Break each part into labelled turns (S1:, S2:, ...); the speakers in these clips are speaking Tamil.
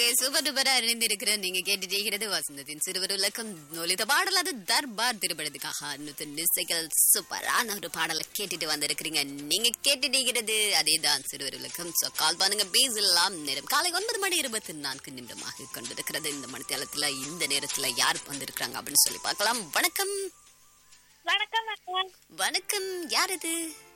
S1: ஓகே சூப்பர் டூப்பரா அறிந்திருக்கிற நீங்க கேட்டுட்டீங்கிறது வசந்தத்தின் சிறுவர் உலகம் நொலித்த பாடல் அது தர்பார் திருப்படத்துக்காக நூத்தன் நிசைகள் சூப்பரான ஒரு பாடலை கேட்டுட்டு வந்திருக்கிறீங்க நீங்க கேட்டுட்டீங்கிறது அதேதான் சிறுவர் உலகம் சோ கால் பண்ணுங்க பேசலாம் நேரம் காலை ஒன்பது மணி இருபத்தி நான்கு நிமிடமாக கொண்டிருக்கிறது இந்த மணித்தளத்துல இந்த நேரத்துல யார் வந்திருக்கிறாங்க அப்படின்னு சொல்லி பார்க்கலாம் வணக்கம்
S2: வணக்கம் அக்கா
S1: வணக்கம் யார் இது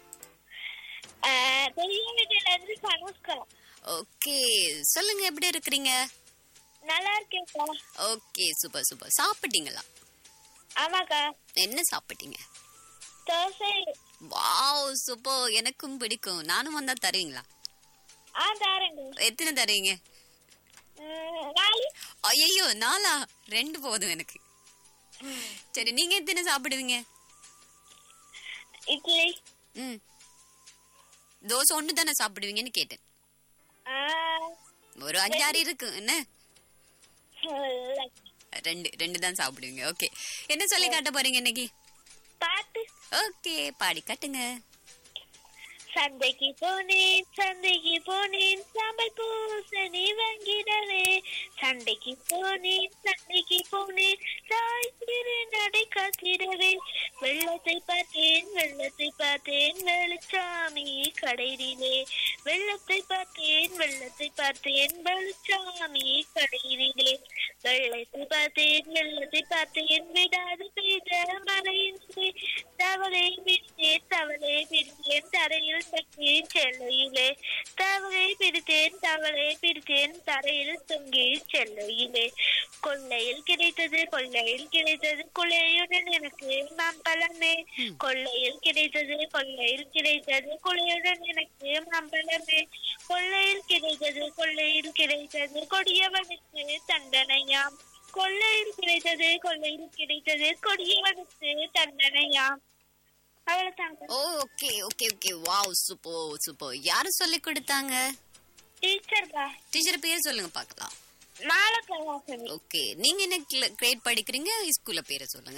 S2: அஹ், பெரிய வீட்டுல இருந்து சனுஷ்கா
S1: ஓகே சொல்லுங்க எப்படி இருக்கிறீங்க
S2: நல்லா இருக்கேன்க்கா
S1: ஓகே சூப்பர் சூப்பர் சாப்பிட்டீங்களா
S2: ஆமாக்கா
S1: என்ன சாப்பிட்டீங்க
S2: தோசை
S1: வாவ் சூப்பர் எனக்கும் பிடிக்கும் நானும் வந்தா தருவீங்களா
S2: ஆ தாரங்க
S1: எத்தனை தருவீங்க
S2: உம், நாலு
S1: ஐயோ நாலா ரெண்டு போதும் எனக்கு சரி நீங்க எத்தனை சாப்பிடுவீங்க
S2: இட்லி
S1: ம் தோசை ஒன்று தானே சாப்பிடுவீங்கன்னு கேட்டேன்
S2: ஆஹ்,
S1: ஒரு அஞ்சாறு இருக்கு என்ன
S2: இல்லை.
S1: ரெண்டு ரெண்டு தான் சாப்பிடுவீங்க ஓகே என்ன சொல்லி காட்ட போறீங்க இன்னைக்கு
S2: பாட்டு
S1: ஓகே பாடி காட்டுங்க
S2: சந்தைக்கு போனேன் சந்தைக்கு போனேன் சாம்பல் பூசணி வாங்கிடவே சண்டைக்கு போனேன் சண்டைக்கு போனேன் தாய் திரு நடை காத்திடவே வெள்ளத்தை பார்த்தேன் வெள்ளத்தை பார்த்தேன் வெளிச்சாமி கடையிலே வெள்ளத்தை பார்த்தேன் வெள்ளத்தை பார்த்தேன் வெளிச்சாமி கடையிலே வெள்ளத்தை பார்த்தேன் வெள்ளத்தை பார்த்தேன் விடாது பெய்த மழையின்றி தவளை பிடித்தேன் தவளை பிடித்தேன் தரையில் தங்கி செல்லையிலே தவளை பிடித்தேன் தவளை பிடித்தேன் தரையில் தொங்கி செல்லையிலே கொள்ளையில் கிடைத்தது கொள்ளையில் கிடைத்தது குளையுடன் எனக்கு மாம்பழமே கொள்ளையில் கிடைத்தது கொள்ளையில் கிடைத்தது குளையுடன் எனக்கு மாம்பழமே கொள்ளையில் கிடைத்தது கொள்ளையில் கிடைத்தது கொடியவனுக்கு தண்டனையாம் கொள்ளையில் கிடைத்தது கொள்ளையில் கிடைத்தது கொடியவனுக்கு தண்டனையாம் அவ்வளவுதாங்க
S1: oh okay okay okay wow super super யாரு சொல்லி கொடுத்தாங்க
S2: டீச்சர் பா
S1: டீச்சர் பேர் சொல்லுங்க பார்க்கலாம்
S2: மாலக்கலாசனி
S1: ஓகே நீங்க என்ன கிரேட் படிக்கிறீங்க ஸ்கூல்ல பேரை சொல்லுங்க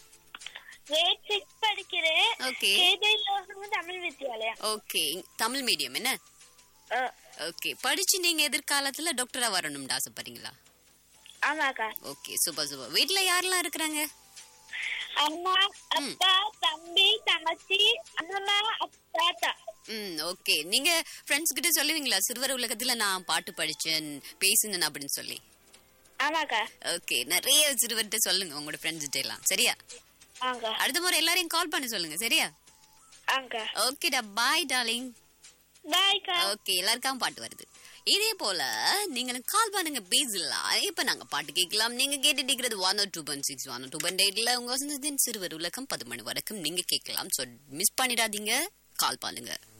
S2: கிரேட் சிக்ஸ் படிக்கிறேன்
S1: ஓகே
S2: கேதை யோசனம் தமிழ் வித்யாலயம்
S1: ஓகே தமிழ் மீடியம் என்ன
S2: அஹ்,
S1: ஓகே படிச்சு நீங்க எதிர்காலத்துல டாக்டரா வரணும்னு ஆசைப்படுறீங்களா
S2: ஆமாக்கா
S1: ஓகே சூப்பர் சூப்பர் வீட்ல யாரெல்லாம் இருக்கிறாங்க
S2: அம்மா அப்பா தம்பி தங்கச்சி அம்மா தாத்தா
S1: ம் ஓகே நீங்க ஃப்ரெண்ட்ஸ் கிட்ட சொல்லுவீங்களா சிறுவர் உலகத்துல நான் பாட்டு படிச்சேன் பேசினேன் அப்படின்னு சொல்லி
S2: ஆமாக்கா
S1: ஓகே நிறைய சிறுவர்கிட்ட சொல்லுங்க உங்களோட ஃப்ரெண்ட்ஸ் கிட்ட எல்லாம் சரியா
S2: ஆங்க
S1: அடுத்த முறை எல்லாரையும் கால் பண்ண சொல்லுங்க சரியா
S2: ஆங்க
S1: ஓகேடா பாய் டார்லிங்
S2: பாய்க்கா
S1: ஓகே எல்லாருக்கும் பாட்டு வருது இதே போல நீங்களும் கால் பண்ணுங்க பேசலாம் இப்ப நாங்க பாட்டு கேட்கலாம் நீங்க கேட்டுட்டு இருக்கிறது one two one six one two one எயிட்ல உங்க வசந்தத்தின் சிறுவர் உலகம் பத்து மணி வரைக்கும் நீங்க கேட்கலாம் ஸோ மிஸ் பண்ணிடாதீங்க கால் பண்ணுங்க